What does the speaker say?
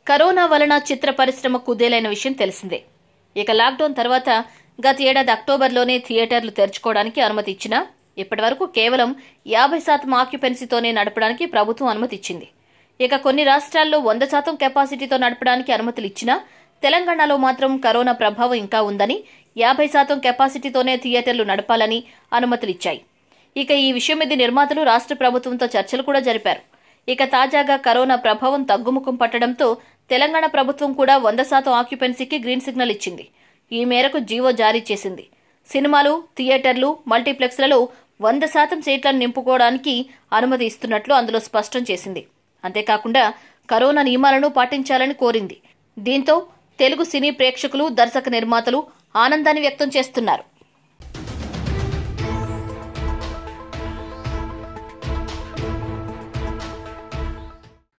corona వలన చిత్ర పరిశ్రమ కుదేలైన విషయం తెలిసిందే ఇక లాక్డౌన్ తర్వాత గత ఏడాది అక్టోబర్లోనే థియేటర్లు తెరుచుకోవడానికి అనుమతి ఇచ్చినా ఇప్పటివరకు కేవలం యాభై శాతం ఆక్యుపెన్సీతోనే నడపడానికి ప్రభుత్వం అనుమతి ఇచ్చింది ఇక కొన్ని రాష్ట్రాల్లో వంద శాతం కెపాసిటీతో నడపడానికి అనుమతులు ఇచ్చినా తెలంగాణలో మాత్రం కరోనా ప్రభావం ఇంకా ఉందని యాభై శాతం కెపాసిటీతోనే థియేటర్లు నడపాలని అనుమతులు ఇచ్చాయి ఇక ఈ విషయం మీద నిర్మాతలు రాష్ట్ర ప్రభుత్వంతో చర్చలు కూడా జరిపారు ఇక తాజాగా కరోనా ప్రభావం తగ్గుముఖం పట్టడంతో తెలంగాణ ప్రభుత్వం కూడా వంద శాతం ఆక్యుపెన్సీకి గ్రీన్ సిగ్నల్ ఇచ్చింది ఈ మేరకు జీవో జారీ చేసింది సినిమాలు థియేటర్లు మల్టీప్లెక్స్లలో వంద శాతం సీట్లను నింపుకోవడానికి అనుమతి ఇస్తున్నట్లు అందులో స్పష్టం చేసింది అంతేకాకుండా కరోనా నియమాలను పాటించాలని కోరింది దీంతో తెలుగు సినీ ప్రేక్షకులు దర్శక నిర్మాతలు ఆనందాన్ని వ్యక్తం చేస్తున్నారు